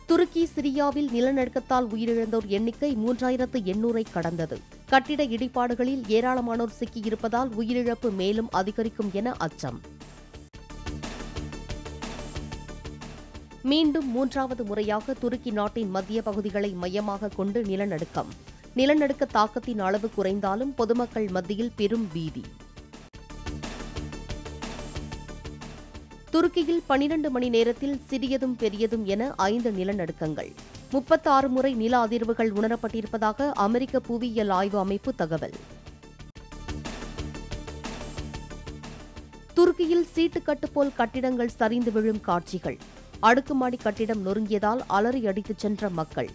துருக்கி சிரியாவில் நிலநடுக்கத்தால் உயிரிழந்தோர் எண்ணிக்கை மூன்றாயிரத்து எண்ணூறை கடந்தது கட்டிட இடிபாடுகளில் ஏராளமானோர் சிக்கியிருப்பதால் உயிரிழப்பு மேலும் அதிகரிக்கும் என அச்சம் மீண்டும் மூன்றாவது முறையாக துருக்கி நாட்டின் மத்திய பகுதிகளை மையமாக கொண்டு நிலநடுக்கம் நிலநடுக்க தாக்கத்தின் அளவு குறைந்தாலும் பொதுமக்கள் மத்தியில் பெரும் பீதி துருக்கியில் பனிரண்டு மணி நேரத்தில் சிறியதும் பெரியதும் என ஐந்து நிலநடுக்கங்கள் முப்பத்தாறு முறை நில அதிர்வுகள் உணரப்பட்டிருப்பதாக அமெரிக்க புவியியல் ஆய்வு அமைப்பு தகவல் துருக்கியில் சீட்டுக்கட்டு போல் கட்டிடங்கள் சரிந்து விழும் காட்சிகள் அடுக்குமாடி கட்டிடம் நொறுங்கியதால் அலறி அடித்துச் சென்ற மக்கள்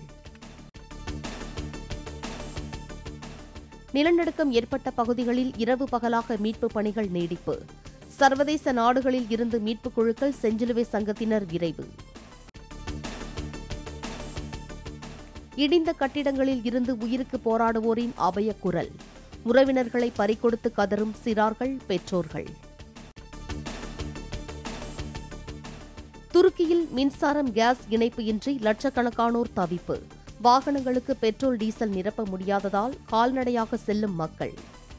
நிலநடுக்கம் ஏற்பட்ட பகுதிகளில் இரவு பகலாக மீட்புப் பணிகள் நீடிப்பு சர்வதேச நாடுகளில் இருந்து மீட்புக் குழுக்கள் செஞ்சிலுவை சங்கத்தினர் விரைவு இடிந்த கட்டிடங்களில் இருந்து உயிருக்கு போராடுவோரின் அபய குரல் உறவினர்களை பறிகொடுத்து கதறும் சிறார்கள் பெற்றோர்கள் துருக்கியில் மின்சாரம் கேஸ் இணைப்பு இன்றி லட்சக்கணக்கானோர் தவிப்பு வாகனங்களுக்கு பெட்ரோல் டீசல் நிரப்ப முடியாததால் கால்நடையாக செல்லும் மக்கள்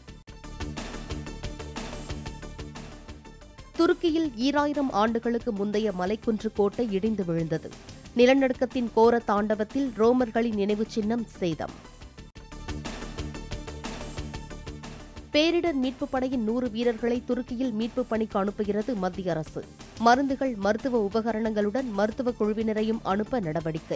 துருக்கியில் ஈராயிரம் ஆண்டுகளுக்கு முந்தைய மலைக்குன்று கோட்டை இடிந்து விழுந்தது நிலநடுக்கத்தின் கோர தாண்டவத்தில் ரோமர்களின் நினைவுச் சின்னம் சேதம் பேரிடர் மீட்புப் படையின் நூறு வீரர்களை துருக்கியில் மீட்புப் பணிக்கு அனுப்புகிறது மத்திய அரசு மருந்துகள் மருத்துவ உபகரணங்களுடன் மருத்துவ குழுவினரையும் அனுப்ப நடவடிக்கை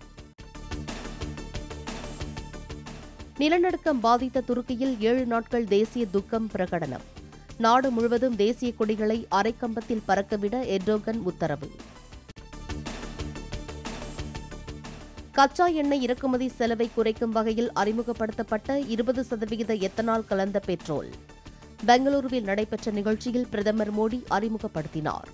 நிலநடுக்கம் பாதித்த துருக்கியில் ஏழு நாட்கள் தேசிய துக்கம் பிரகடனம் நாடு முழுவதும் தேசிய கொடிகளை அரைக்கம்பத்தில் பறக்கவிட எர்டோகன் உத்தரவு கச்சா எண்ணெய் இறக்குமதி செலவை குறைக்கும் வகையில் அறிமுகப்படுத்தப்பட்ட இருபது சதவிகித எத்தனால் கலந்த பெட்ரோல் பெங்களூருவில் நடைபெற்ற நிகழ்ச்சியில் பிரதமர் மோடி அறிமுகப்படுத்தினார்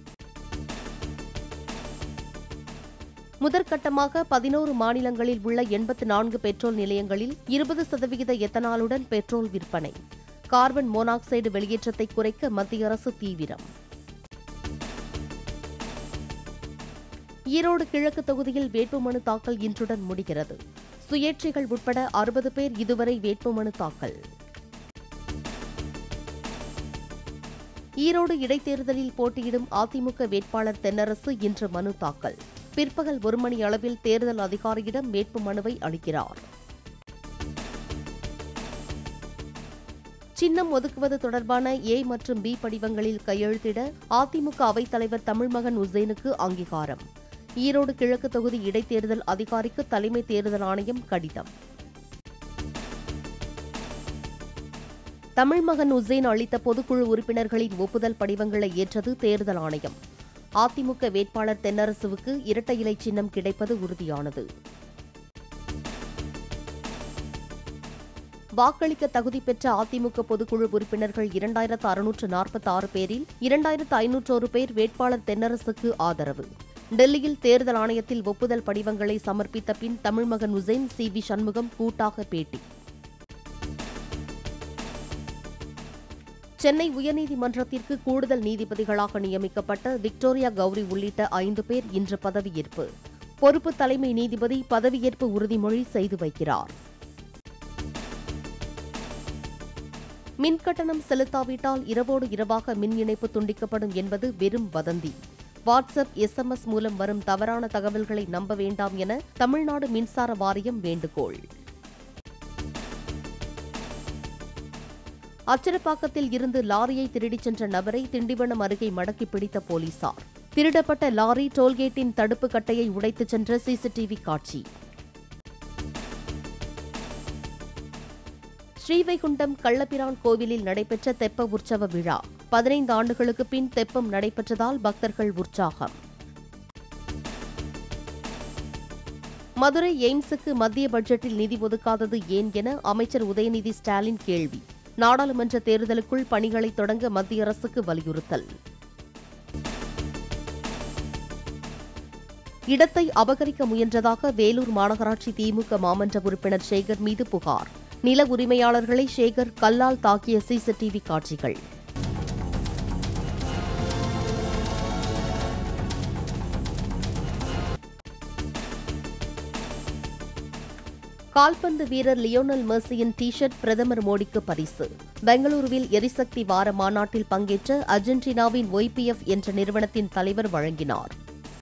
முதற்கட்டமாக பதினோரு மாநிலங்களில் உள்ள எண்பத்து நான்கு பெட்ரோல் நிலையங்களில் இருபது சதவிகித எத்தனாலுடன் பெட்ரோல் விற்பனை கார்பன் மோனாக்சைடு வெளியேற்றத்தை குறைக்க மத்திய அரசு தீவிரம் ஈரோடு கிழக்கு தொகுதியில் வேட்புமனு தாக்கல் இன்றுடன் முடிகிறது சுயேட்சைகள் உட்பட அறுபது பேர் இதுவரை வேட்புமனு தாக்கல் ஈரோடு இடைத்தேர்தலில் போட்டியிடும் அதிமுக வேட்பாளர் தென்னரசு இன்று மனு தாக்கல் பிற்பகல் ஒரு மணி அளவில் தேர்தல் அதிகாரியிடம் வேட்புமனுவை அளிக்கிறார் சின்னம் ஒதுக்குவது தொடர்பான ஏ மற்றும் பி படிவங்களில் கையெழுத்திட அதிமுக அவைத்தலைவர் தமிழ்மகன் உசேனுக்கு அங்கீகாரம் ஈரோடு கிழக்கு தொகுதி இடைத்தேர்தல் அதிகாரிக்கு தலைமை தேர்தல் ஆணையம் கடிதம் தமிழ்மகன் உசேன் அளித்த பொதுக்குழு உறுப்பினர்களின் ஒப்புதல் படிவங்களை ஏற்றது தேர்தல் ஆணையம் அதிமுக வேட்பாளர் தென்னரசுவுக்கு இரட்டை இலை சின்னம் கிடைப்பது உறுதியானது வாக்களிக்க தகுதி பெற்ற அதிமுக பொதுக்குழு உறுப்பினர்கள் இரண்டாயிரத்து அறுநூற்று நாற்பத்தி ஆறு பேரில் இரண்டாயிரத்து ஐநூற்றோரு பேர் வேட்பாளர் தென்னரசுக்கு ஆதரவு டெல்லியில் தேர்தல் ஆணையத்தில் ஒப்புதல் படிவங்களை சமர்ப்பித்த பின் தமிழ்மகன் உசேன் சி வி சண்முகம் கூட்டாக பேட்டி சென்னை உயர்நீதிமன்றத்திற்கு கூடுதல் நீதிபதிகளாக நியமிக்கப்பட்ட விக்டோரியா கௌரி உள்ளிட்ட ஐந்து பேர் இன்று பதவியேற்பு பொறுப்பு தலைமை நீதிபதி பதவியேற்பு உறுதிமொழி செய்து வைக்கிறார் மின் கட்டணம் செலுத்தாவிட்டால் இரவோடு இரவாக மின் இணைப்பு துண்டிக்கப்படும் என்பது வெறும் வதந்தி வாட்ஸ்அப் எஸ்எம்எஸ் மூலம் வரும் தவறான தகவல்களை நம்ப வேண்டாம் என தமிழ்நாடு மின்சார வாரியம் வேண்டுகோள் அச்சரப்பாக்கத்தில் இருந்து லாரியை திருடிச் சென்ற நபரை திண்டிவனம் அருகே மடக்கி பிடித்த போலீசார் திருடப்பட்ட லாரி டோல்கேட்டின் தடுப்பு கட்டையை உடைத்துச் சென்ற சிசிடிவி காட்சி ஸ்ரீவைகுண்டம் கள்ளபிரான் கோவிலில் நடைபெற்ற தெப்ப உற்சவ விழா பதினைந்து ஆண்டுகளுக்கு பின் தெப்பம் நடைபெற்றதால் பக்தர்கள் உற்சாகம் மதுரை எய்ம்ஸுக்கு மத்திய பட்ஜெட்டில் நிதி ஒதுக்காதது ஏன் என அமைச்சர் உதயநிதி ஸ்டாலின் கேள்வி நாடாளுமன்ற தேர்தலுக்குள் பணிகளை தொடங்க மத்திய அரசுக்கு வலியுறுத்தல் இடத்தை அபகரிக்க முயன்றதாக வேலூர் மாநகராட்சி திமுக மாமன்ற உறுப்பினர் சேகர் மீது புகார் நில உரிமையாளர்களை சேகர் கல்லால் தாக்கிய சிசிடிவி காட்சிகள் கால்பந்து வீரர் லியோனல் மெர்சியின் டி ஷர்ட் பிரதமர் மோடிக்கு பரிசு பெங்களூருவில் எரிசக்தி வார மாநாட்டில் பங்கேற்ற அர்ஜென்டினாவின் ஒய்பிஎஃப் என்ற நிறுவனத்தின் தலைவர் வழங்கினார்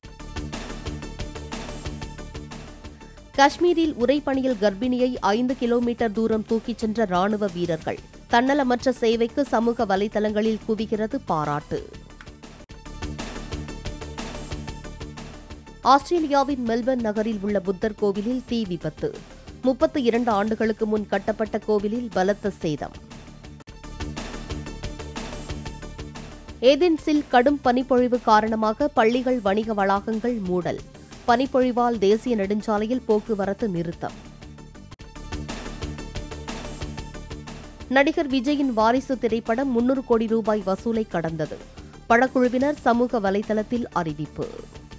காஷ்மீரில் உறைபனியில் கர்ப்பிணியை ஐந்து கிலோமீட்டர் தூரம் தூக்கிச் சென்ற ராணுவ வீரர்கள் தன்னலமற்ற சேவைக்கு சமூக வலைதளங்களில் குவிகிறது பாராட்டு ஆஸ்திரேலியாவின் மெல்பர்ன் நகரில் உள்ள புத்தர் கோவிலில் தீ விபத்து முப்பத்து இரண்டு ஆண்டுகளுக்கு முன் கட்டப்பட்ட கோவிலில் பலத்த சேதம் ஏதென்ஸில் கடும் பனிப்பொழிவு காரணமாக பள்ளிகள் வணிக வளாகங்கள் மூடல் பனிப்பொழிவால் தேசிய நெடுஞ்சாலையில் போக்குவரத்து நிறுத்தம் நடிகர் விஜயின் வாரிசு திரைப்படம் முன்னூறு கோடி ரூபாய் வசூலை கடந்தது படக்குழுவினர் சமூக வலைதளத்தில் அறிவிப்பு